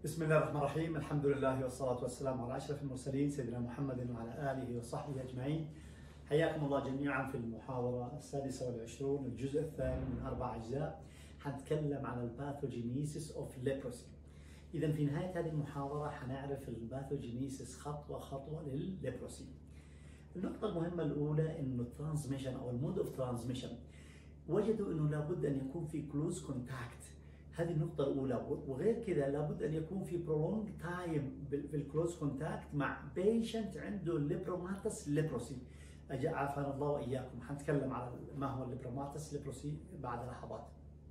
بسم الله الرحمن الرحيم الحمد لله والصلاة والسلام على أشرف المرسلين سيدنا محمد وعلى آله وصحبه أجمعين حياكم الله جميعا في المحاضرة السادسة والعشرون الجزء الثاني من أربع أجزاء حنتكلم عن الباثوجينيسيس اوف ليبروسي إذا في نهاية هذه المحاضرة حنعرف الباثوجينيسيس خطوة خطوة للليبروسي النقطة المهمة الأولى إنه الترانسميشن أو المود أوف ترانسميشن وجدوا إنه لابد أن يكون في كلوز كونتاكت هذه النقطة الأولى وغير كذا لابد أن يكون في prolonged تايم في الكلوز كونتاكت مع بيشنت عنده ليبروماتس ليبروسي عافانا الله وإياكم حنتكلم على ما هو الليبروماتس ليبروسي بعد لحظات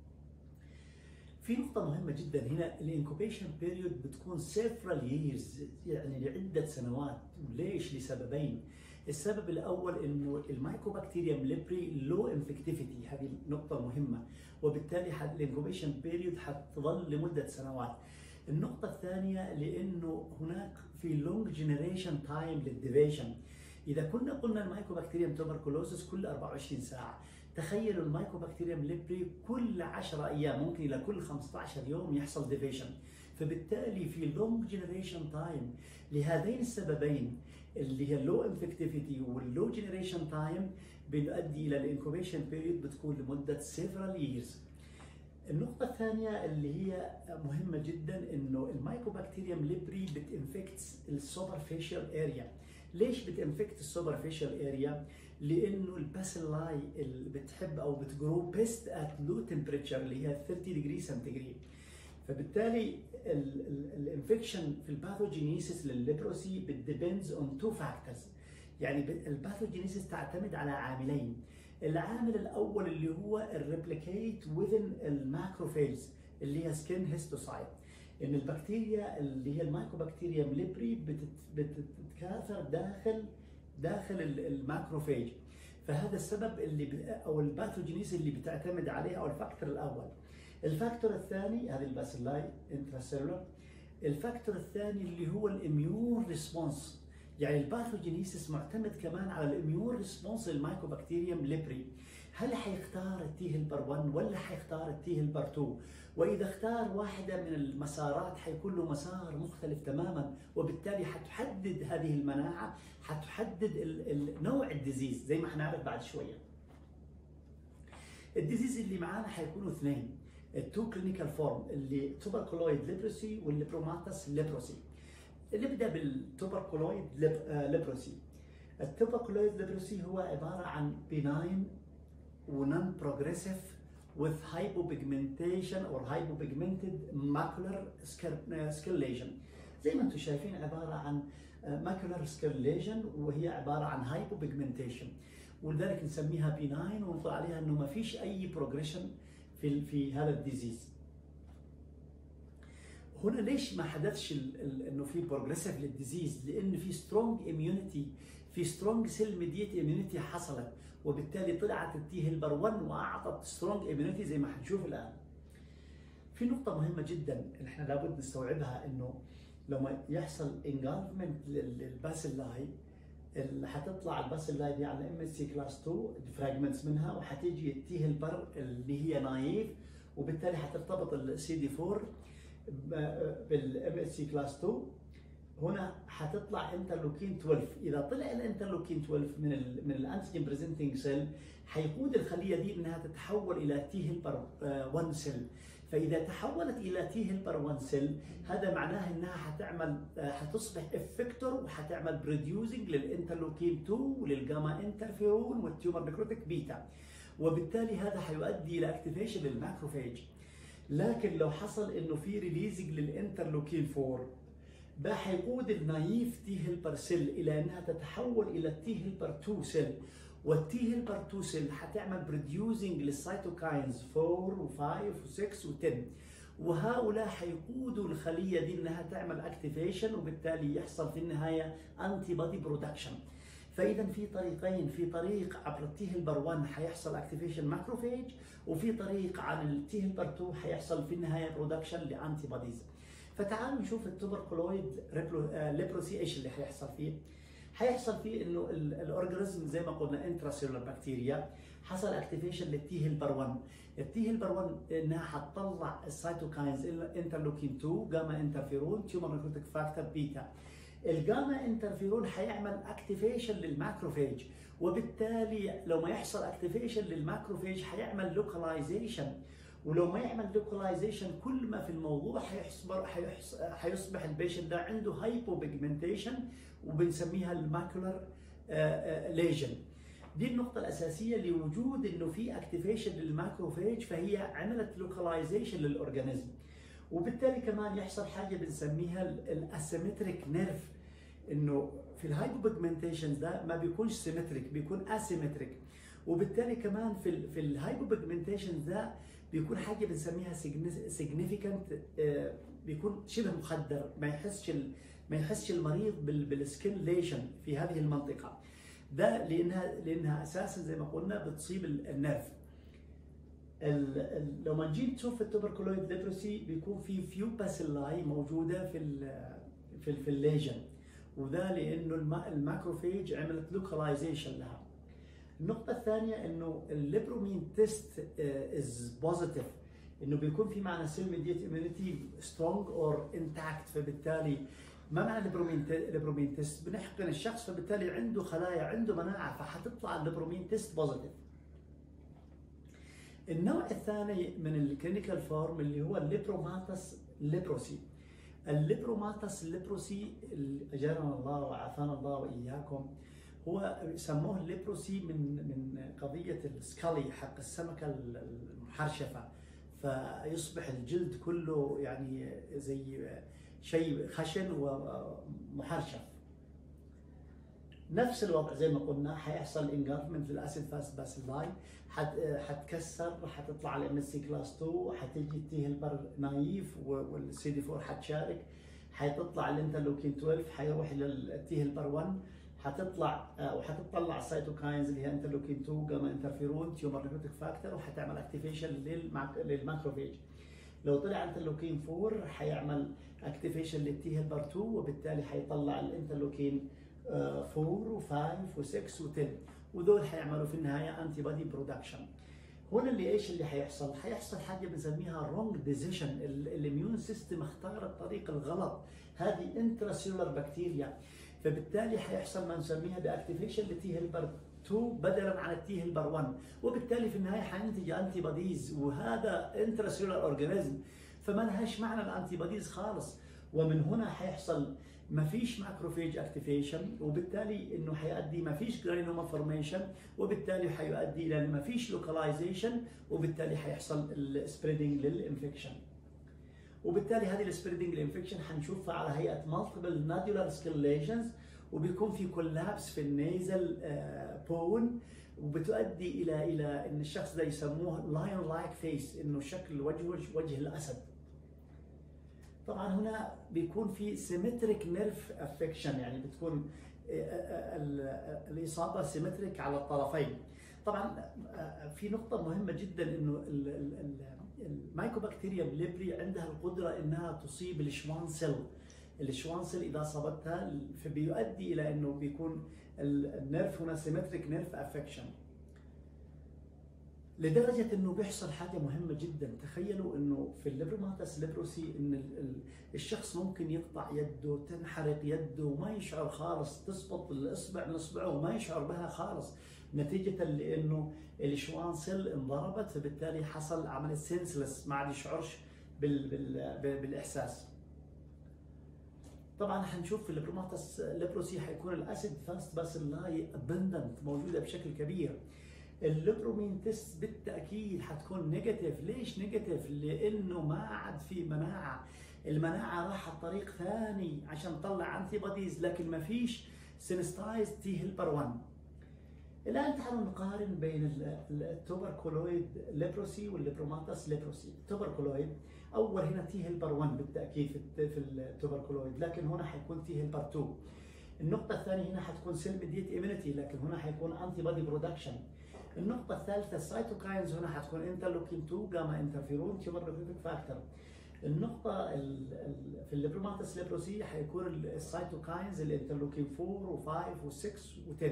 في نقطة مهمة جدا هنا الانكوبيشن بيريود بتكون several years يعني لعدة سنوات وليش؟ لسببين السبب الاول انه المايكوبكتيريا ليبري لو انفكتيفيتي هذه نقطه مهمه وبالتالي الانكوبيشن بيريود حتظل لمده سنوات النقطة الثانية لأنه هناك في لونج جنريشن تايم للديفيشن إذا كنا قلنا المايكوبكتيريم توبركلوزس كل 24 ساعة تخيلوا المايكوبكتيريم ليبري كل 10 أيام ممكن إلى كل 15 يوم يحصل ديفيشن فبالتالي في لونج جنريشن تايم لهذين السببين اللي هي اللو انفكتيفيتي واللو جنريشن تايم بيؤدي الى الانكوبيشن بيريود بتكون لمده several years. النقطة الثانية اللي هي مهمة جدا انه المايكوبكتيريوم ليبري بتنفكت السوبرفيشال اريا. ليش بتنفكت السوبرفيشال اريا؟ لانه الباسيلاي اللي بتحب او بتجرو بيست ات لو تمبريتشر اللي هي 30 ديجري سنتيجريد. فبالتالي الانفكشن في الباثوجينيسيس للليبروسي بتديبندز اون تو فاكتورز يعني الباثوجينيسيس تعتمد على عاملين العامل الاول اللي هو الريبليكيت وذن الماكروفيجز اللي هي سكين هيستوسايت ان البكتيريا اللي هي المايكوبكتيريا ليبري بتتكاثر داخل داخل الماكروفيج فهذا السبب اللي او الباثوجينيس اللي بتعتمد عليه او الفاكتور الاول الفاكتور الثاني هذه الباسيلاي انتراسيلولر الفاكتور الثاني اللي هو الاميون ريسبونس يعني الباثوجينيسيس معتمد كمان على الاميون ريسبونس للمايكوبكتيريوم ليبري هل حيختار التي هيلبر 1 ولا حيختار التي هيلبر 2 واذا اختار واحده من المسارات حيكون له مسار مختلف تماما وبالتالي حتحدد هذه المناعه حتحدد نوع الديزيز زي ما حنعرف بعد شويه الديزيز اللي معانا حيكونوا اثنين التو كلينيكال فورم اللي توبركلويد ليبروسي والليبروماتس ليبروسي نبدا بالتوبركلويد ليبروسي التوبركلويد ليبروسي هو عباره عن بناين ونون بروجريسيف with hypopigmentation or hypopigmented macular scleration زي ما انتم شايفين عباره عن macular scleration وهي عباره عن hypopigmentation ولذلك نسميها بناين ونقول عليها انه ما فيش اي بروجريشن في في هذا الديزيز هنا ليش ما حدثش انه في بروجريسيف للديزيز لان في سترونج اميونيتي في سترونج سيل ميديت اميونيتي حصلت وبالتالي طلعت التي هيلبر 1 واعطت سترونج اميونيتي زي ما حنشوف الان في نقطه مهمه جدا احنا لابد نستوعبها انه لما يحصل انجلفمنت للباسيلاي اللي حتطلع الباسيلاي دي على ام اس سي كلاس 2 فراجمنتس منها وحتيجي التي هيلبر اللي هي نايف وبالتالي حترتبط السي دي 4 بالام اس سي كلاس 2 هنا حتطلع انترلوكين 12 اذا طلع الانترلوكين 12 من ال من الانتيجين بريزنتنج سيل حيقود الخليه دي انها تتحول الى تي هيلبر 1 سيل فاذا تحولت الى تي هيلبر 1 سيل هذا معناه انها حتعمل حتصبح افكتور وحتعمل بروديوسنج للانترلوكين 2 وللجاما انترفيرون والتيومر نيكروتيك بيتا وبالتالي هذا حيؤدي الى اكتيفيشن للماكروفيج لكن لو حصل انه في ريليزنج للانترلوكين 4 ده حيقود النايف تي هيلبر سيل الى انها تتحول الى التي هيلبر 2 سيل والتي هيلبر 2 سيل حتعمل بروديوسنج للسيتوكاينز 4 و5 و6 و10 وهؤلاء حيقودوا الخليه دي انها تعمل اكتيفيشن وبالتالي يحصل في النهايه انتي بودي برودكشن فاذا في طريقين في طريق عبر التي هيلبر 1 حيحصل اكتيفيشن ماكروفيج وفي طريق عن التي هيلبر 2 حيحصل في النهايه برودكشن لانتي بوديز فتعالوا نشوف التوبركلويد ليبروسي ايش اللي حيحصل فيه حيحصل فيه انه الاورجانيزم زي ما قلنا انتراسيلولر بكتيريا حصل اكتيفيشن للتي هيلبر 1 التي هيلبر 1 انها حتطلع السيتوكاينز انترلوكين 2 جاما انترفيرون تيومر نيكروتيك فاكتور بيتا الجاما انترفيرون حيعمل اكتيفيشن للماكروفيج وبالتالي لو ما يحصل اكتيفيشن للماكروفيج حيعمل لوكاليزيشن ولو ما يعمل لوكاليزيشن كل ما في الموضوع حيصبر حيصبح البيشنت ده عنده هايبو بيجمنتيشن وبنسميها الماكولر ليجن دي النقطة الأساسية لوجود إنه في اكتيفيشن للماكروفيج فهي عملت لوكاليزيشن للأورجانيزم وبالتالي كمان يحصل حاجة بنسميها الاسيمتريك نيرف إنه في الهايبوبيجمنتيشن ده ما بيكونش سيمتريك بيكون اسيمتريك وبالتالي كمان في ال في الهايبوبيجمنتيشن ده بيكون حاجه بنسميها سيجنيفيكانت بيكون شبه مخدر ما يحسش ما يحسش المريض بالسكين ليشن في هذه المنطقه ده لانها لانها اساسا زي ما قلنا بتصيب النرف لو ما نجي نشوف التوبركلويد ليبروسي بيكون في فيو باسيلاي موجوده في ال في ال في الليجن وده لانه الماكروفيج عملت لوكاليزيشن لها النقطة الثانية انه الليبرومين تيست از بوزيتيف انه بيكون في معنى سيل ميديت اميونيتي سترونج اور انتاكت فبالتالي ما معنى الليبرومين الليبرومين تيست بنحقن الشخص فبالتالي عنده خلايا عنده مناعة فحتطلع الليبرومين تيست بوزيتيف النوع الثاني من الكلينيكال فورم اللي هو الليبروماتس ليبروسي الليبروماتس ليبروسي اجارنا الله وعافانا الله واياكم هو سموه الليبروسي من من قضيه السكالي حق السمكه المحرشفه فيصبح الجلد كله يعني زي شيء خشن ومحرشف نفس الوضع زي ما قلنا حيحصل انجرفمنت للاسيد فاست باسيلاي حتكسر حتطلع الام اس سي كلاس 2 حتيجي تي هيلبر نايف والسي دي 4 حتشارك حتطلع الانترلوكين 12 حيروح للتي هيلبر 1 حتطلع وحتطلع السيتوكاينز اللي هي انترلوكين 2 جاما انترفيرون تيومر نيكروتيك فاكتور وحتعمل اكتيفيشن للماكروفيج لو طلع انترلوكين 4 حيعمل اكتيفيشن للتي هيلبر 2 وبالتالي حيطلع الانترلوكين 4 و5 و6 و10 ودول حيعملوا في النهايه انتي بودي برودكشن هنا اللي ايش اللي حيحصل؟ حيحصل حاجه بنسميها رونج ديسيجن الاميون سيستم اختار الطريق الغلط هذه انتراسيلولر بكتيريا فبالتالي حيحصل ما نسميها باكتيفيشن لتي هيلبر 2 بدلا عن التي هيلبر 1 وبالتالي في النهايه حينتج انتي بوديز وهذا انتراسيلولر اورجانيزم فما لهاش معنى الانتي بوديز خالص ومن هنا حيحصل ما فيش ماكروفيج اكتيفيشن وبالتالي انه حيؤدي ما فيش جرانوما فورميشن وبالتالي حيؤدي الى ما فيش لوكاليزيشن وبالتالي حيحصل السبريدنج للانفكشن وبالتالي هذه السبريدنج الانفكشن حنشوفها على هيئه مالتيبل نادولار سكيليشنز وبيكون في كولابس في النيزل بون وبتؤدي الى الى ان الشخص ده يسموه لاين لايك فيس انه شكل وجهه وجه الاسد طبعا هنا بيكون في سيمتريك نيرف افكشن يعني بتكون الاصابه سيمتريك على الطرفين طبعا في نقطه مهمه جدا انه المايكوبكتيريا بليبري عندها القدره انها تصيب الشوان سيل الشوان سيل اذا اصابتها فبيؤدي الى انه بيكون النيرف هنا سيمتريك نيرف افكشن لدرجة انه بيحصل حاجة مهمة جدا، تخيلوا انه في الليبروماتس ليبروسي ان الشخص ممكن يقطع يده، تنحرق يده وما يشعر خالص، تسقط الاصبع من اصبعه وما يشعر بها خالص، نتيجة لانه الشوان سيل انضربت فبالتالي حصل عملية سينسلس ما عاد يشعرش بال بال بالاحساس. طبعا حنشوف في الليبروماتس ليبروسي حيكون الاسيد فاست باسيلاي ابندنت موجوده بشكل كبير. الليبرومين تيست بالتاكيد حتكون نيجاتيف ليش نيجاتيف لانه ما عاد في مناعه المناعه راحت طريق ثاني عشان تطلع انتي بوديز لكن ما فيش سينستايز تي هيلبر 1 الان تعالوا نقارن بين التوبركولويد ليبروسي والليبروماتس ليبروسي التوبركولويد اول هنا تي هيلبر 1 بالتاكيد في في التوبركولويد لكن هنا حيكون تي هيلبر 2 النقطة الثانية هنا حتكون سيل ميديت ايميونيتي لكن هنا حيكون انتي بودي برودكشن النقطة الثالثة السيتوكاينز هنا حتكون انترلوكين 2 جاما انترفيرون تيومر نيكروتيك فاكتور النقطة في الليبروماتس ليبروسي حيكون السيتوكاينز الانترلوكين 4 و5 و6 و10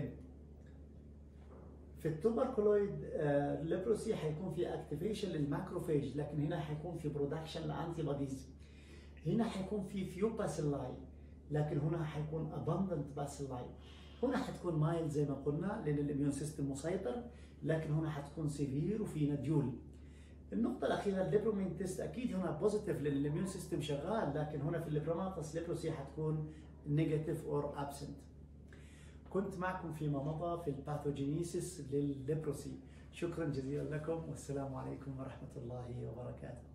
في التوبركلويد ليبروسي حيكون في اكتيفيشن للماكروفيج لكن هنا حيكون في برودكشن لانتي بوديز هنا حيكون في فيو باسيلاي لكن هنا حيكون ابندنت باسيلاي هنا حتكون مايل زي ما قلنا لان الاميون سيستم مسيطر لكن هنا حتكون سيفير وفي نديول النقطة الأخيرة الليبرومين تيست أكيد هنا بوزيتيف لأن الإميون سيستم شغال لكن هنا في الليبروماتس ليبروسي حتكون نيجاتيف أور أبسنت كنت معكم فيما مضى في الباثوجينيسيس للليبروسي شكرا جزيلا لكم والسلام عليكم ورحمة الله وبركاته